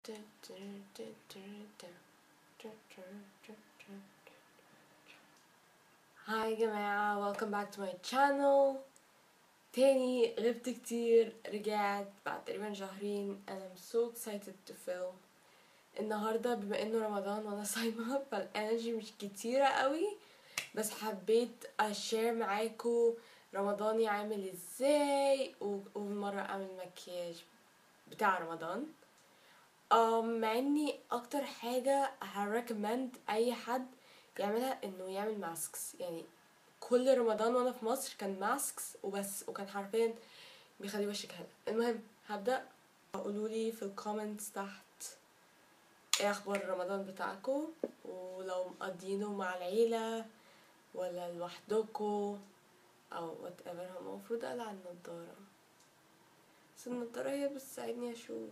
هاي يا جماعة welcome back to my channel تاني غبت كتير رجعت بعد تقريبا شهرين and I'm so excited to film النهاردة بما انه رمضان وانا صايمة فالانرجي مش كتيرة قوي بس حبيت اشير معاكم رمضاني عامل ازاي و- ومرة اعمل مكياج بتاع رمضان um, مع اني اكتر حاجة هريكومند اي حد يعملها انه يعمل ماسكس يعني كل رمضان وانا في مصر كان ماسكس وبس وكان حرفيا بيخلي وشك حلو المهم هبدأ قولولي في الكومنتس تحت ايه اخبار رمضان بتاعكم ولو مقضينه مع العيلة ولا لوحدكم او وات ايفر هو المفروض اقلع النضارة بس النضارة هي بتساعدني اشوف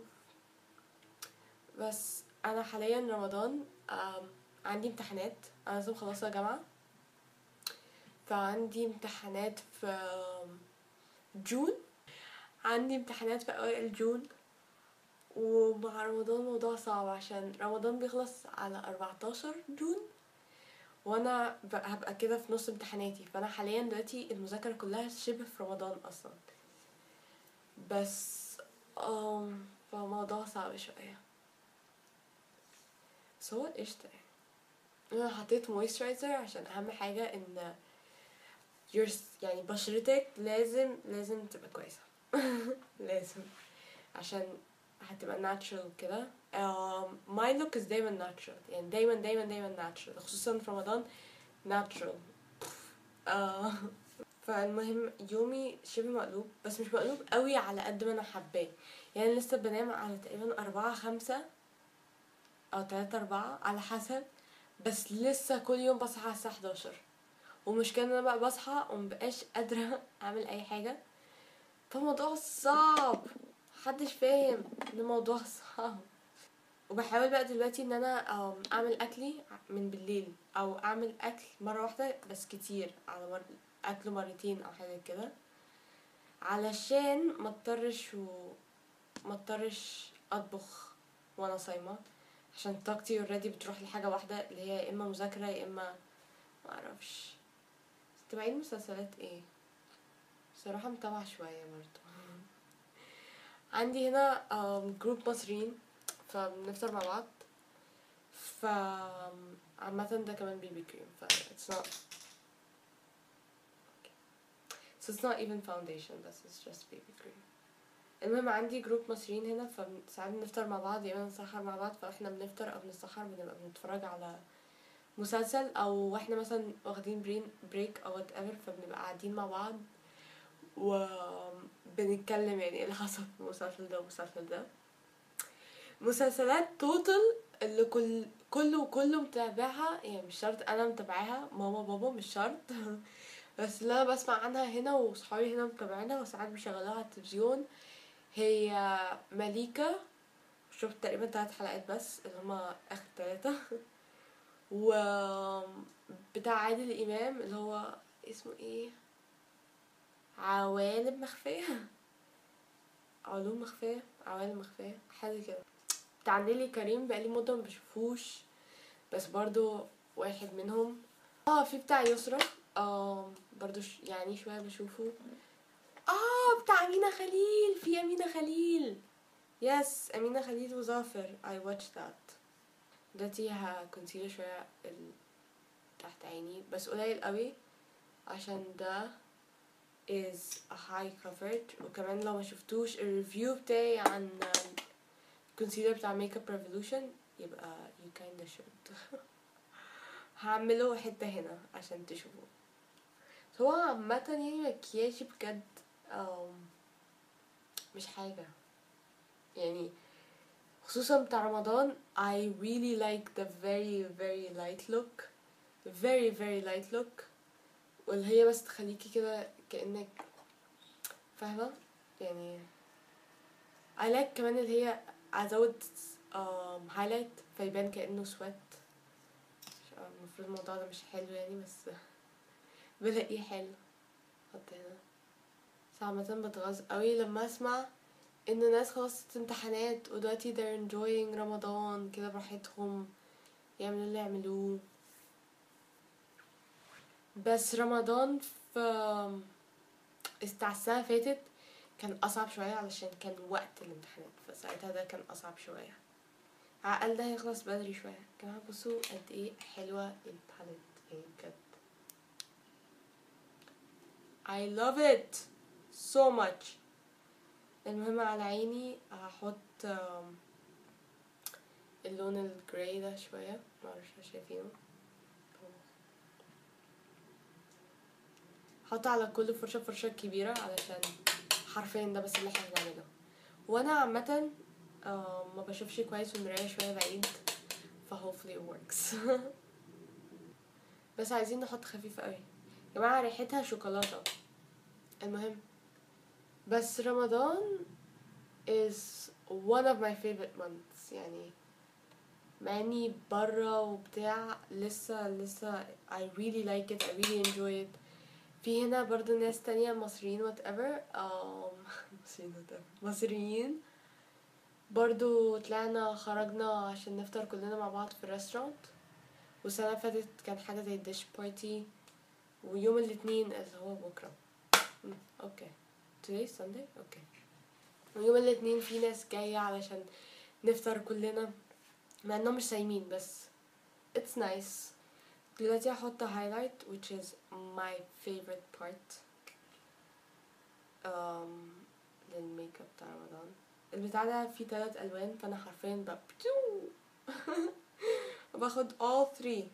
بس انا حاليا رمضان آم، عندي امتحانات انا لازم مخلصة جامعة فعندي امتحانات في آم، جون عندي امتحانات في اوائل جون ومع رمضان موضوع صعب عشان رمضان بيخلص على 14 جون وانا ب- هبقى كده في نص امتحاناتي فانا حاليا دلوقتي المذاكرة كلها شبه في رمضان اصلا بس um, فموضوع صعب شوية بس هو قشطة يعني. انا حطيت مويسترايزر عشان اهم حاجة ان your s- يعني بشرتك لازم لازم تبقى كويسة لازم عشان هتبقى ناتشرال كده ماي لوك از دايما ناتشرال يعني دايما دايما دايما ناتشرال خصوصا في رمضان ناتشرال فالمهم يومي شبه مقلوب بس مش مقلوب قوي على قد ما انا حباه يعني لسه بنام على تقريبا أربعة خمسة أو تلاتة أربعة على حسب بس لسه كل يوم بصحى على الساعة 11 ومشكلة ان انا بقى بصحى ومبقاش قادرة اعمل اي حاجة فالموضوع صعب محدش فاهم ان الموضوع صعب وبحاول بقى دلوقتي ان انا أم، اعمل اكلي من بالليل او اعمل اكل مرة واحدة بس كتير على مر... اكله مرتين او حاجة كده علشان ما اضطرش و ما اضطرش اطبخ وانا صايمة عشان طاقتي اوريدي بتروح لحاجة واحدة اللي هي يا اما مذاكرة يا اما معرفش تبعين مسلسلات ايه بصراحة متابعة شوية برضه عندي هنا um, جروب مصريين فبنفطر مع بعض ف عامة ده كمان بيبي كريم ف it's not so it's not even foundation this is just baby cream المهم عندي جروب مصريين هنا فساعات بنفطر مع بعض يا اما بنسحر مع بعض فاحنا بنفطر او بنسحر بنبقى بنتفرج على مسلسل او واحنا مثلا واخدين برين بريك او وات ايفر فبنبقى قاعدين مع بعض وبنتكلم يعني ايه اللي حصل في المسلسل ده والمسلسل ده مسلسلات توتال اللي كل كله وكله متابعها يعني مش شرط انا متابعاها ماما بابا مش شرط بس اللي انا بسمع عنها هنا وصحابي هنا متابعينها وساعات بيشغلوها على التلفزيون هي مليكة شفت تقريبا تلات حلقات بس اللي هما اخر تلاتة و بتاع عادل امام اللي هو اسمه ايه عوالم مخفية علوم مخفية عوالم مخفية حاجة كده بتاع نيلي كريم بقالي مدة مبشوفوش بس برضو واحد منهم اه في بتاع يسرا آه برضو ش... يعني شوية بشوفه اه بتاع أمينة خليل في أمينة خليل يس أمينة خليل وظافر I watched that دلوقتي هكونسيلر شوية ال... تحت عيني بس قليل قوي عشان ده is a high coverage وكمان لو ما شفتوش الريفيو بتاعي عن الكونسيلر بتاع ميك اب ريفولوشن يبقى you kinda should هعمله حتة هنا عشان تشوفوه هو عامة يعني مكياجي بجد um, مش حاجة يعني خصوصا بتاع رمضان I really like the very very light look very very light look واللي هي بس تخليكي كده كأنك فاهمة يعني I like كمان اللي هي ازود um, highlight فيبان كأنه سويت المفروض الموضوع ده مش حلو يعني بس بلاقيه حلو حط هنا بس عامة بتغاظ قوي لما اسمع ان الناس خلصت امتحانات ودلوقتي they're enjoying رمضان كده براحتهم يعملوا اللي يعملوه بس رمضان في بتاع السنة اللي فاتت كان أصعب شوية علشان كان وقت الامتحانات فساعتها ده كان أصعب شوية على الأقل ده هيخلص بدري شوية يا جماعة بصوا قد ايه حلوة الباليت يعني بجد I love it so much المهم على عيني هحط آم، اللون الجراي ده شوية معرفش شايفينه حط على كل فرشة فرشة كبيرة علشان حرفيا ده بس اللي احنا بنعمله وانا عامة آم، ما بشوفش كويس في المراية شوية بعيد ف hopefully it works بس عايزين نحط خفيف قوي يا جماعة ريحتها شوكولاتة المهم بس رمضان is one of my favorite months يعني مع اني برا وبتاع لسه لسه I really like it I really enjoy it في هنا برضو ناس تانية مصريين whatever um, مصريين whatever مصريين برضو طلعنا خرجنا عشان نفطر كلنا مع بعض في الريستورانت والسنة اللي فاتت كان حاجة زي ديش بارتي ويوم الاثنين اللي هو بكرة مم، اوكي today Sunday اوكي ويوم الاثنين في ناس جاية علشان نفطر كلنا مع انهم مش صايمين بس it's nice دلوقتي هحط highlight which is my favorite part um, للميك اب بتاع رمضان البتاع ده فيه تلات الوان فانا حرفيا ب بتيو باخد all three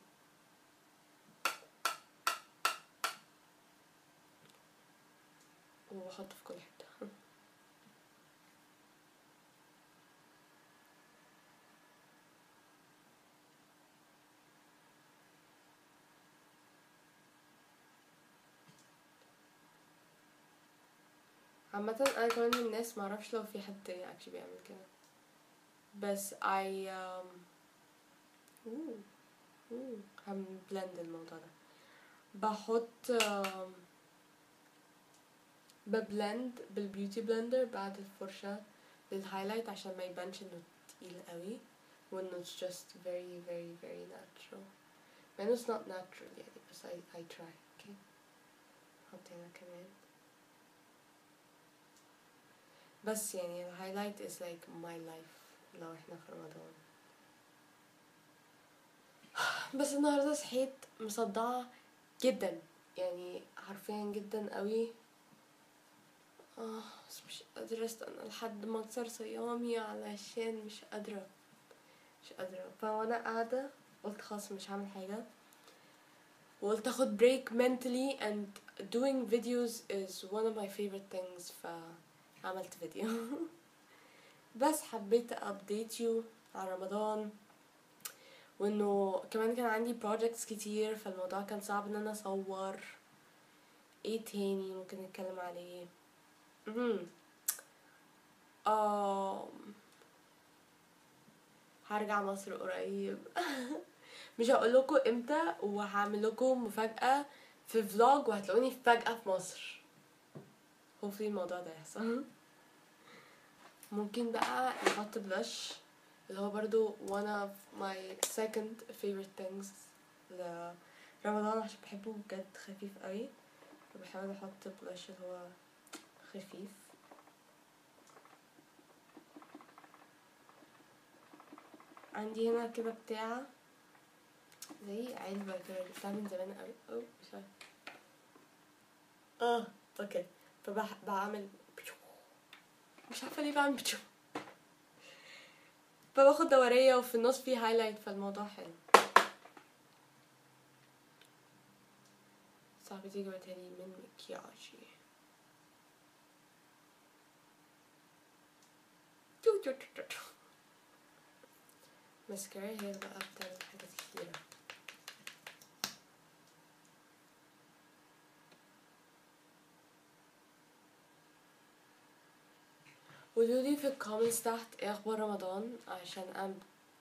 وبحط في كل حتة عامة أنا كمان من الناس معرفش لو في حد تاني actually بيعمل كده بس I um, ooh, ooh, هم blend الموضوع ده بحط um, ببلند بالبيوتي بلندر بعد الفرشة للهايلايت عشان ما يبانش انه تقيل قوي وانه it's just very very very natural مع انه it's not natural يعني بس I, I try okay حط هنا كمان بس يعني الهايلايت is like my life لو احنا في رمضان بس النهارده صحيت مصدعة جدا يعني حرفيا جدا قوي اه بس مش قادرة استنى لحد ما اكسر صيامي علشان مش قادرة مش قادرة فوانا قاعدة قلت خلاص مش هعمل حاجة وقلت اخد break mentally and doing videos is one of my favorite things فعملت فيديو بس حبيت update you على رمضان وانه كمان كان عندي projects كتير فالموضوع كان صعب ان انا اصور ايه تاني ممكن نتكلم عليه مهم. آم. هرجع مصر قريب مش هقول لكم امتى وهعمل لكم مفاجأة في فلوج وهتلاقوني فجأة في مصر hopefully الموضوع ده يحصل ممكن بقى نحط بلاش اللي هو برضو one of my second favorite things لرمضان عشان بحبه بجد خفيف قوي فبحاول احط بلاش اللي هو خفيف عندي هنا كده بتاع زي علبة كده جبتها من زمان قوي أو مش عارفة اه اوكي فبعمل مش عارفة ليه بعمل بتشو فباخد دورية وفي النص فيه هايلايت فالموضوع حلو صاحبتي جابتها لي من مكياجي تو تو تو تو تو. ماسكارا هي اللي بقى بتعمل حاجات كتيرة قولولي في الكومنتس تحت ايه اخبار رمضان عشان انا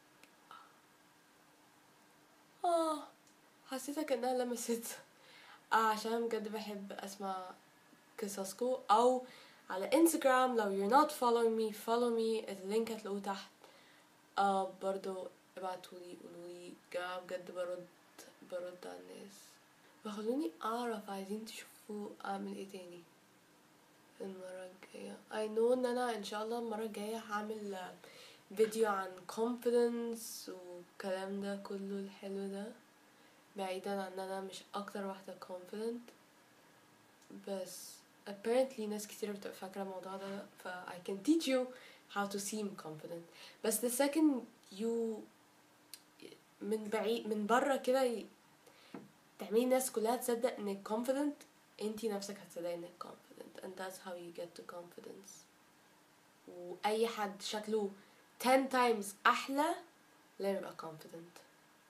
اه حسيتها كانها لمست آه عشان أنا بجد بحب اسمع قصصكو او على انستغرام لو you're not following me follow me اللينك هتلاقوه تحت آه برضو ابعتولي قولولي جماعة بجد برد برد على الناس فخلوني اعرف عايزين تشوفوا اعمل ايه تاني المرة الجاية I know ان انا ان شاء الله المرة الجاية هعمل آه، فيديو عن confidence والكلام ده كله الحلو ده بعيدا عن ان انا مش اكتر واحدة confident بس apparently ناس كتير بتبقى فاكرة الموضوع ده ف I can teach you how to seem confident بس the second you من بعيد من بره كده ي- تعملي الناس كلها تصدق انك confident انتي نفسك هتصدقي انك confident and that's how you get to confidence واي حد شكله 10 times احلى لازم يبقى confident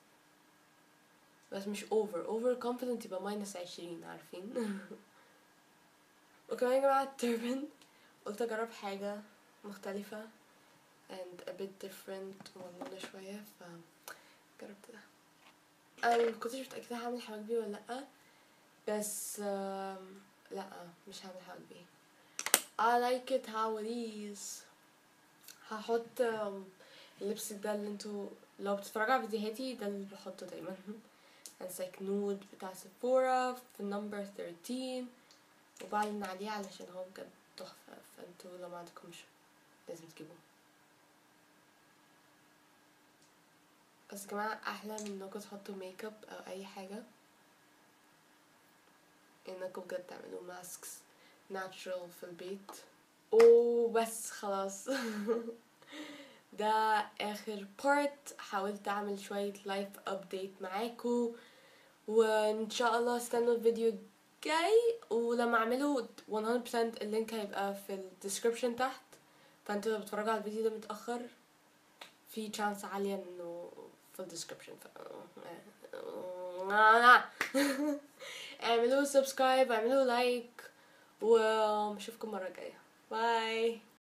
بس مش over over confident يبقى minus 20 عارفين وكمان يا جماعة التربن قلت اجرب حاجة مختلفة and a bit different ومجنونة شوية ف جربت ده انا مكنتش متأكدة هعمل حواجبي ولا لأ بس آم، لأ مش هعمل حواجبي I like it how it is هحط آم، اللبس ده اللي انتوا لو بتتفرجوا على فيديوهاتي ده اللي بحطه دايما It's like nude بتاع سيفورا في number 13 وبعلن عليه علشان هو بجد تحفة فانتوا لو ما عندكمش لازم تجيبوه بس يا جماعة أحلى من انكم تحطوا ميك اب أو أي حاجة انكم بجد تعملوا ماسكس ناتشرال في البيت وبس خلاص ده آخر بارت حاولت أعمل شوية لايف أبديت معاكم وإن شاء الله استنوا الفيديو الجاي ولما أعمله 100% اللينك هيبقى في الديسكريبشن تحت فانتوا لو بتتفرجوا على الفيديو ده متأخر في تشانس عالية انه في الديسكريبشن ف... اعملوا سبسكرايب اعملوا لايك واشوفكم مرة جاية باي